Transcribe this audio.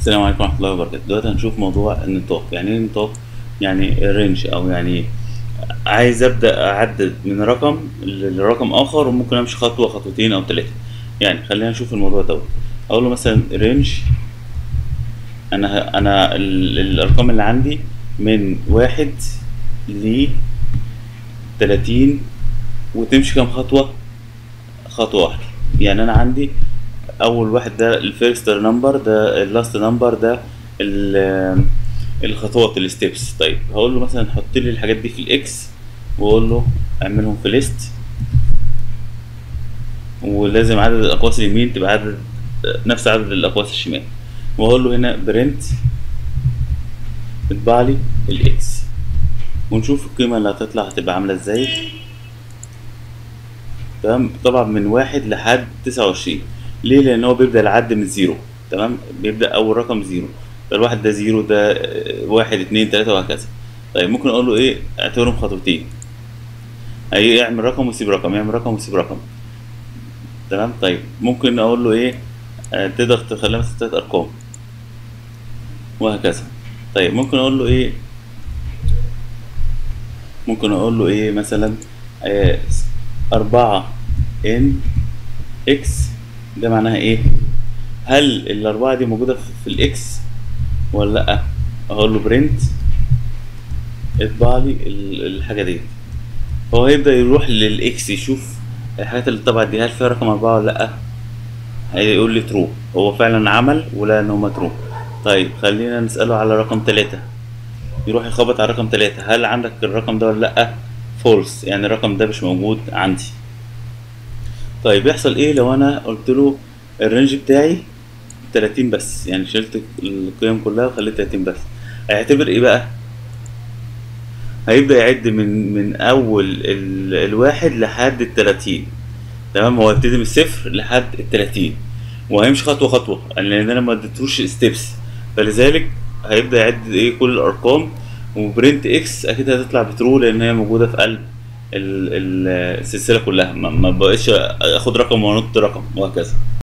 السلام عليكم ورحمة الله وبركاته دلوقتي هنشوف موضوع النطاق يعني ايه نطاق يعني رينج او يعني عايز ابدا اعدد من رقم لرقم اخر وممكن امشي خطوة خطوتين او ثلاثة يعني خلينا نشوف الموضوع دوت اقول له مثلا رينج انا ه- انا ال- الارقام اللي عندي من واحد ل 30 وتمشي كام خطوة خطوة واحدة يعني انا عندي اول واحد ده الفيرست نمبر ده اللاست نمبر ده ال- الخطوات الستبس طيب هقول له مثلا حط لي الحاجات دي في الاكس واقول له اعملهم في ليست ولازم عدد الاقواس اليمين تبقى عدد نفس عدد الاقواس الشمال واقول له هنا برنت اطبع لي الاكس ونشوف القيمة اللي هتطلع هتبقى عاملة ازاي تمام طبعا من واحد لحد تسعة وعشرين ليه لان هو بيبدأ العد من زيرو تمام بيبدأ اول رقم زيرو ده الواحد ده زيرو ده آه، واحد اتنين تلاتة وهكذا طيب ممكن اقول له ايه اعتبرهم خطوتين اي يعمل رقم ويسيب رقم يعمل رقم ويسيب رقم تمام طيب ممكن اقول له ايه آه، تقدر تخليها مثلا تلات ارقام وهكذا طيب ممكن اقول له ايه ممكن اقول له ايه مثلا آه، أربعة ان اكس ده معناها ايه هل الأربعة دي موجودة في- في الاكس ولا لأ اقول له برنت اطبع لي ال- الحاجة دي هو هيبدأ يروح للاكس يشوف الحاجات اللي طبعا دي هل فيها رقم أربعة ولا لأ هيقول لي ترو هو فعلا عمل ولا ان هو ترو طيب خلينا نسأله على رقم تلاتة يروح يخبط على رقم تلاتة هل عندك الرقم ده ولا لأ فولس يعني الرقم ده مش موجود عندي طيب يحصل ايه لو انا قلت له الرينج بتاعي 30 بس يعني شلت القيم كلها وخليت 30 بس هيعتبر ايه بقى هيبدأ يعد من من اول ال... الواحد لحد ال 30 تمام هو هيبتدي من الصفر لحد ال 30 وهيمشي خطوه خطوه لان انا ما اديتوش ستيبس فلذلك هيبدا يعد ايه كل الارقام وبرنت اكس اكيد هتطلع بترو لان هي موجوده في قلب ال- ال- السلسله كلها ما ما بقتش اخد رقم وانط رقم وهكذا